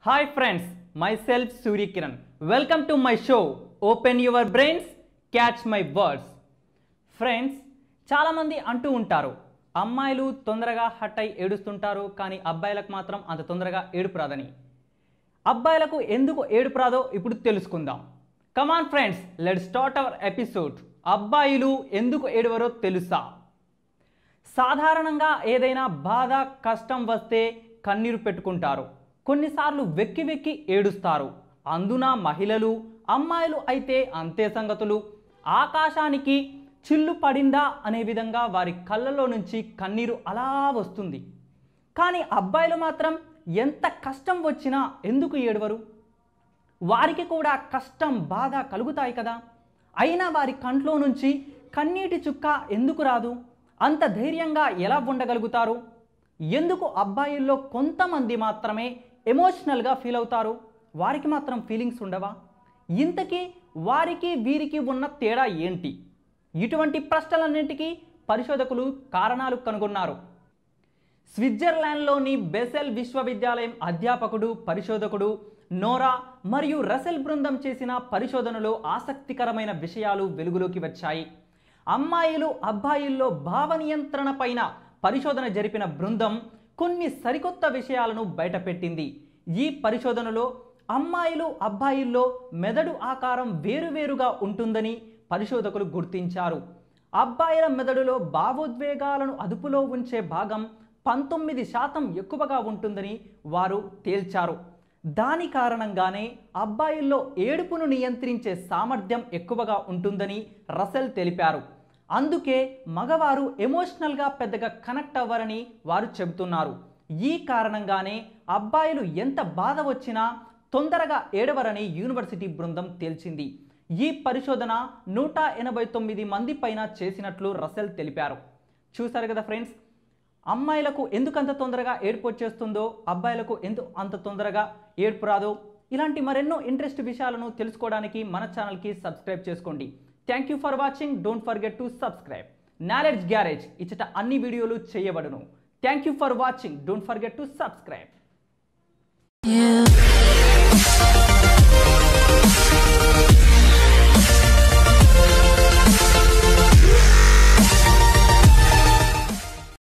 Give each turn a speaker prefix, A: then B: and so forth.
A: hi friends myself Suryakiran welcome to my show open your brains catch my words friends చాలామంది అంటూ ఉంటారు అమ్మాయిలు తొందరగా హట్ అయి ఏడుస్తుంటారు కానీ అబ్బాయిలకు మాత్రం అంత తొందరగా ఏడుపు రాదని అబ్బాయిలకు ఎందుకు ఏడుపు రాదో ఇప్పుడు తెలుసుకుందాం come on friends let start our episode అబ్బాయిలు ఎందుకు ఏడవరో తెలుసా సాధారణంగా ఏదైనా బాధ కష్టం వస్తే కన్నీరు పెట్టుకుంటారు కొన్నిసార్లు వెక్కి వెక్కి ఏడుస్తారు అందున మహిళలు అమ్మాయిలు అయితే అంతే సంగతులు ఆకాశానికి చిల్లు పడిందా అనే విధంగా వారి కళ్ళలో నుంచి కన్నీరు అలా వస్తుంది కానీ అబ్బాయిలు మాత్రం ఎంత కష్టం వచ్చినా ఎందుకు ఏడవరు వారికి కూడా కష్టం బాధ కలుగుతాయి కదా అయినా వారి కంట్లో నుంచి కన్నీటి చుక్క ఎందుకు రాదు అంత ధైర్యంగా ఎలా ఉండగలుగుతారు ఎందుకు అబ్బాయిల్లో కొంతమంది మాత్రమే ఎమోషనల్గా ఫీల్ అవుతారు వారికి మాత్రం ఫీలింగ్స్ ఉండవా ఇంతకీ వారికి వీరికి ఉన్న తేడా ఏంటి ఇటువంటి ప్రశ్నలన్నింటికీ పరిశోధకులు కారణాలు కనుగొన్నారు స్విట్జర్లాండ్లోని బెసెల్ విశ్వవిద్యాలయం అధ్యాపకుడు పరిశోధకుడు నోరా మరియు రసెల్ బృందం చేసిన పరిశోధనలో ఆసక్తికరమైన విషయాలు వెలుగులోకి వచ్చాయి అమ్మాయిలు అబ్బాయిల్లో భావ నియంత్రణ పైన పరిశోధన జరిపిన బృందం కొన్ని సరికొత్త విషయాలను బయటపెట్టింది ఈ పరిశోధనలో అమ్మాయిలు అబ్బాయిల్లో మెదడు ఆకారం వేరువేరుగా ఉంటుందని పరిశోధకులు గుర్తించారు అబ్బాయిల మెదడులో భావోద్వేగాలను అదుపులో ఉంచే భాగం పంతొమ్మిది శాతం ఎక్కువగా ఉంటుందని వారు తేల్చారు దాని కారణంగానే అబ్బాయిల్లో ఏడుపును నియంత్రించే సామర్థ్యం ఎక్కువగా ఉంటుందని రసెల్ తెలిపారు అందుకే మగవారు ఎమోషనల్గా పెద్దగా కనెక్ట్ అవ్వరని వారు చెబుతున్నారు ఈ కారణంగానే అబ్బాయిలు ఎంత బాధ వచ్చినా తొందరగా ఏడవరని యూనివర్సిటీ బృందం తేల్చింది ఈ పరిశోధన నూట ఎనభై తొమ్మిది మంది పైన చేసినట్లు రసెల్ తెలిపారు చూసారు కదా ఫ్రెండ్స్ అమ్మాయిలకు ఎందుకు అంత తొందరగా ఏడుపు వచ్చేస్తుందో అబ్బాయిలకు ఎందుకు అంత తొందరగా ఏడుపు రాదో ఇలాంటి మరెన్నో ఇంట్రెస్ట్ విషయాలను తెలుసుకోవడానికి మన ఛానల్కి సబ్స్క్రైబ్ చేసుకోండి thank you for watching don't forget to subscribe knowledge garage ఇచ్చట అన్ని వీడియోలు చేయబడును thank you for watching don't forget to subscribe
B: You